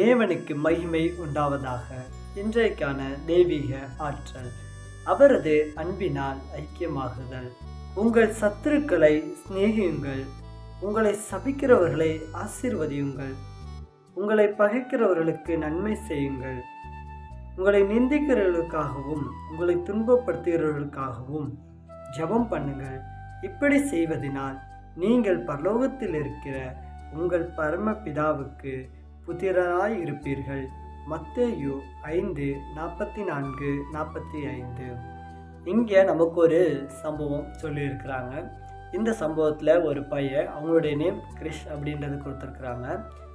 தேவனுக்கு மகிமை உண்டாவதாக இன்றைக்கான தெய்வீக ஆற்றல் அவரது அன்பினால் ஐக்கியமாகுதல் உங்கள் சத்துருக்களை சிநேகியுங்கள் உங்களை சபிக்கிறவர்களை ஆசீர்வதியுங்கள் உங்களை பகைக்கிறவர்களுக்கு நன்மை செய்யுங்கள் உங்களை நிந்திக்கிறவர்களுக்காகவும் உங்களை துன்பப்படுத்துகிறவர்களுக்காகவும் ஜெபம் பண்ணுங்கள் இப்படி செய்வதனால் நீங்கள் பரலோகத்தில் இருக்கிற உங்கள் பரமபிதாவுக்கு புத்திரராய் இருப்பீர்கள் மத்தேயு ஐந்து நாற்பத்தி நான்கு நாற்பத்தி ஐந்து இங்கே நமக்கு ஒரு சம்பவம் சொல்லியிருக்கிறாங்க இந்த சம்பவத்தில் ஒரு பையன் அவங்களுடைய நேம் கிரிஷ் அப்படின்றது கொடுத்துருக்குறாங்க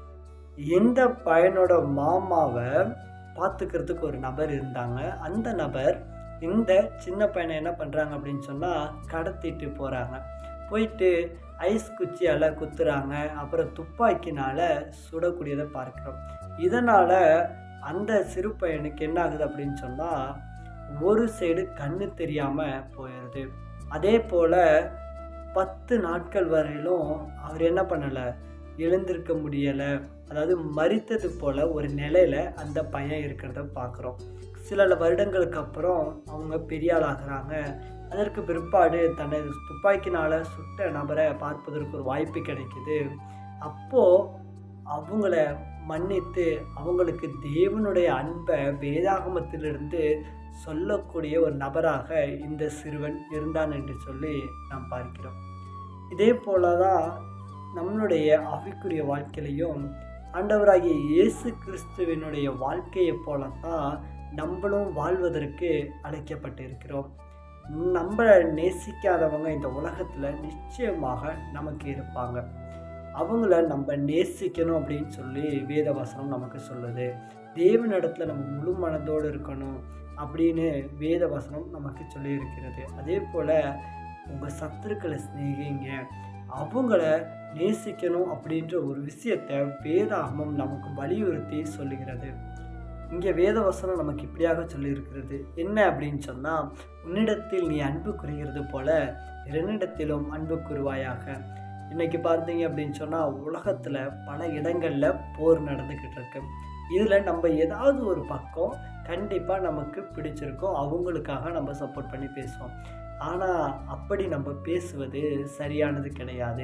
இந்த பையனோட மாமாவை பார்த்துக்கிறதுக்கு ஒரு நபர் இருந்தாங்க அந்த நபர் இந்த சின்ன பையனை என்ன பண்ணுறாங்க அப்படின்னு சொன்னால் கடத்திட்டு போகிறாங்க போயிட்டு ஐஸ் குச்சியால் குத்துறாங்க அப்புறம் துப்பாக்கினால் சுடக்கூடியதை பார்க்குறோம் இதனால் அந்த சிறு பையனுக்கு என்ன ஆகுது அப்படின்னு சொன்னால் ஒரு சைடு கண்ணு தெரியாமல் போயிடுது அதே போல் பத்து நாட்கள் வரையிலும் அவர் என்ன பண்ணலை எழுந்திருக்க முடியலை அதாவது மறித்தது போல் ஒரு நிலையில் அந்த பையன் இருக்கிறத பார்க்குறோம் சில வருடங்களுக்கு அப்புறம் அவங்க பெரிய ஆளாகிறாங்க அதற்கு பிற்பாடு தனது துப்பாக்கினால் சுட்ட நபரை பார்ப்பதற்கு ஒரு வாய்ப்பு கிடைக்குது அப்போது அவங்கள மன்னித்து அவங்களுக்கு தேவனுடைய அன்பை வேதாகமத்திலிருந்து சொல்லக்கூடிய ஒரு நபராக இந்த சிறுவன் இருந்தான் என்று சொல்லி நாம் பார்க்கிறோம் இதே போல தான் நம்மளுடைய ஆவிக்குரிய வாழ்க்கையிலையும் ஆண்டவராகிய இயேசு கிறிஸ்துவினுடைய வாழ்க்கையை போல தான் நம்மளும் வாழ்வதற்கு அழைக்கப்பட்டிருக்கிறோம் நம்மளை நேசிக்காதவங்க இந்த உலகத்தில் நிச்சயமாக நமக்கு இருப்பாங்க அவங்கள நம்ம நேசிக்கணும் அப்படின்னு சொல்லி வேதவசனம் நமக்கு சொல்லுது தேவனிடத்துல நம்ம முழு மனதோடு இருக்கணும் அப்படின்னு வேதவசனம் நமக்கு சொல்லி இருக்கிறது அதே போல் உங்கள் சத்துருக்களை சிநேகிங்க அவங்கள நேசிக்கணும் அப்படின்ற ஒரு விஷயத்தை வேதாகமம் நமக்கு வலியுறுத்தி சொல்லுகிறது இங்கே வேதவசனம் நமக்கு இப்படியாக சொல்லியிருக்கிறது என்ன அப்படின்னு சொன்னால் உன்னிடத்தில் நீ அன்பு கூறுகிறது போல இரண்டிடத்திலும் அன்பு கூறுவாயாக இன்னைக்கு பார்த்தீங்க அப்படின்னு சொன்னால் உலகத்தில் பல இடங்களில் போர் நடந்துக்கிட்டு இருக்கு இதில் நம்ம ஏதாவது ஒரு பக்கம் கண்டிப்பாக நமக்கு பிடிச்சிருக்கோம் அவங்களுக்காக நம்ம சப்போர்ட் பண்ணி பேசுவோம் ஆனால் அப்படி நம்ம பேசுவது சரியானது கிடையாது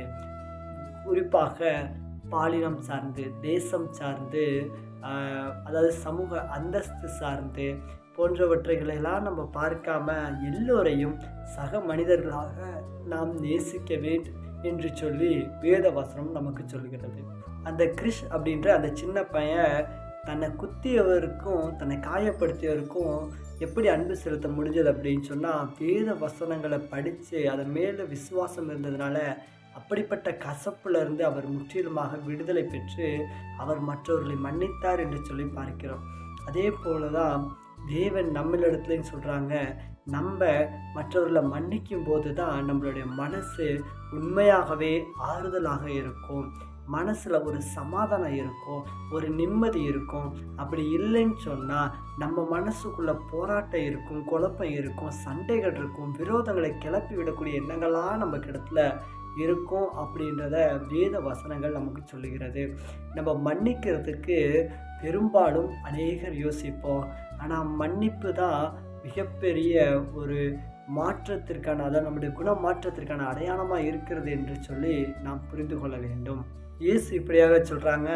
குறிப்பாக பாலினம் சார்ந்து தேசம் சார்ந்து ஆஹ், அதாவது சமூக அந்தஸ்து சார்ந்து போன்றவற்றைகளெல்லாம் நம்ம பார்க்காம எல்லோரையும் சக மனிதர்களாக நாம் நேசிக்க வேண்டும் என்று சொல்லி வேத வசனம் நமக்கு சொல்கிறது அந்த கிறிஷ் அப்படின்ற அந்த சின்ன பையன் தன்னை குத்தியவருக்கும் தன்னை காயப்படுத்தியவருக்கும் எப்படி அன்பு செலுத்த முடிஞ்சது அப்படின்னு சொன்னால் வேத வசனங்களை படித்து அதன் மேலே விசுவாசம் இருந்ததுனால அப்படிப்பட்ட கசப்புல இருந்து அவர் முற்றிலுமாக விடுதலை பெற்று அவர் மற்றவர்களை மன்னித்தார் என்று சொல்லி பார்க்கிறோம் அதே போல தான் தேவன் நம்மளிடத்துலையும் சொல்கிறாங்க நம்ம மற்றவர்களை மன்னிக்கும் போது தான் நம்மளுடைய மனசு உண்மையாகவே ஆறுதலாக இருக்கும் மனசில் ஒரு சமாதானம் இருக்கும் ஒரு நிம்மதி இருக்கும் அப்படி இல்லைன்னு சொன்னால் நம்ம மனசுக்குள்ளே போராட்டம் இருக்கும் குழப்பம் இருக்கும் சண்டைகள் இருக்கும் விரோதங்களை கிளப்பி விடக்கூடிய எண்ணங்களாக நம்ம இடத்துல இருக்கும் அப்படின்றத வேத வசனங்கள் நமக்கு சொல்லுகிறது நம்ம மன்னிக்கிறதுக்கு பெரும்பாலும் அநேகர் யோசிப்போம் ஆனால் மன்னிப்பு தான் மிகப்பெரிய ஒரு மாற்றத்திற்கான அதாவது நம்முடைய குண மாற்றத்திற்கான அடையாளமாக இருக்கிறது என்று சொல்லி நாம் புரிந்து கொள்ள வேண்டும் இயேசு இப்படியாக சொல்கிறாங்க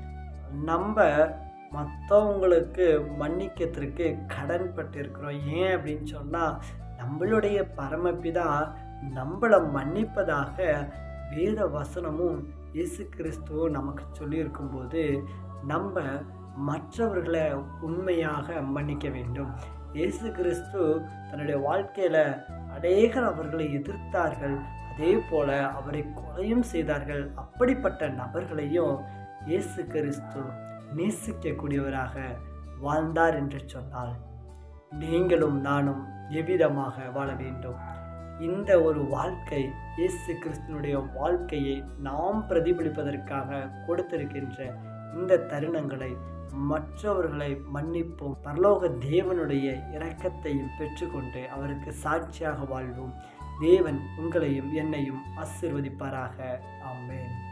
நம்ம மற்றவங்களுக்கு மன்னிக்கிறதுக்கு கடன் பட்டிருக்கிறோம் ஏன் அப்படின்னு சொன்னால் நம்மளுடைய பரமபிதா நம்மளை மன்னிப்பதாக வேத வசனமும் இயேசு கிறிஸ்துவும் நமக்கு சொல்லியிருக்கும்போது நம்ம மற்றவர்களை உண்மையாக மன்னிக்க வேண்டும் இயேசு கிறிஸ்து தன்னுடைய வாழ்க்கையில் அநேகர் அவர்களை எதிர்த்தார்கள் அதே போல அவரை கொலையும் செய்தார்கள் அப்படிப்பட்ட நபர்களையும் இயேசு கிறிஸ்து நேசிக்கக்கூடியவராக வாழ்ந்தார் என்று சொன்னால் நீங்களும் நானும் எவ்விதமாக வாழ வேண்டும் இந்த ஒரு வாழ்க்கை இயேசு கிறிஸ்துனுடைய வாழ்க்கையை நாம் பிரதிபலிப்பதற்காக கொடுத்திருக்கின்ற இந்த தருணங்களை மற்றவர்களை மன்னிப்போம் பரலோக தேவனுடைய இரக்கத்தையும் பெற்றுக்கொண்டு அவருக்கு சாட்சியாக வாழ்வோம் தேவன் உங்களையும் என்னையும் ஆசிர்வதிப்பாராக ஆமென்